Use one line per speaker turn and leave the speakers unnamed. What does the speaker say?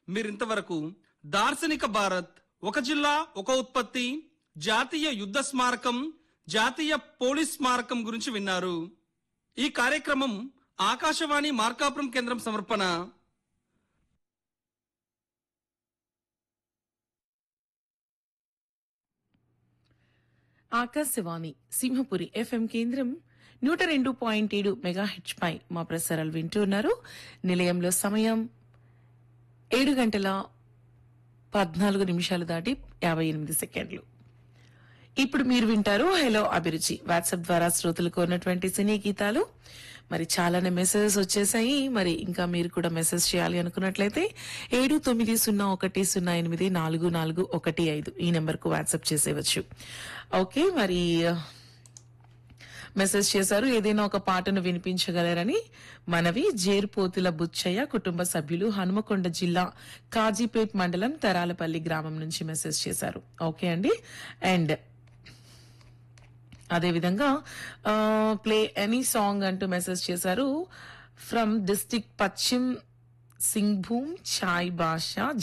మీరింతవరకు దార్శనిక భారత్ ఒక జిల్లా ఒక ఉత్పత్తి జాతీయ యుద్ధ స్మారకం జాతీయ పోలీస్ స్మారకం గురించి విన్నారు ఈ కార్యక్రమం ఆకాశవాణి మార్కాపురం కేంద్రం సమర్పణ
ఆకాశవాణి సింహపురి ఎఫ్ఎం కేంద్రం నూట రెండు పాయింట్ ఏడు మెగాహెచ్ పై మా ప్రసారాలు వింటూ ఉన్నారు నిలయంలో సమయం ఏడు గంటల పద్నాలుగు నిమిషాలు దాటి యాభై ఎనిమిది సెకండ్లు ఇప్పుడు మీరు వింటారు హలో అభిరుచి వాట్సాప్ ద్వారా శ్రోతలకు ఉన్నటువంటి సినీ గీతాలు మరి చాలానే మెసేజెస్ వచ్చేసాయి మరి ఇంకా మీరు కూడా మెసేజ్ చేయాలి అనుకున్నట్లయితే ఏడు తొమ్మిది సున్నా ఒకటి సున్నా ఎనిమిది నాలుగు నాలుగు ఒకటి ఐదు ఈ నెంబర్ కు వాట్సాప్ చేసేవచ్చు ఓకే మరి మెసేజ్ చేశారు ఏదైనా ఒక పాటను వినిపించగలరని మనవి జేరుపోతుల బుచ్చయ్య కుటుంబ సభ్యులు హనుమకొండ జిల్లా కాజీపేట్ మండలం తరాలపల్లి గ్రామం నుంచి మెసేజ్ చేశారు ఓకే అండి అండ్ అదేవిధంగా ప్లే ఎనీ సాంగ్ అంటూ మెసేజ్ చేశారు from district Paschim Singhbhum chai Basha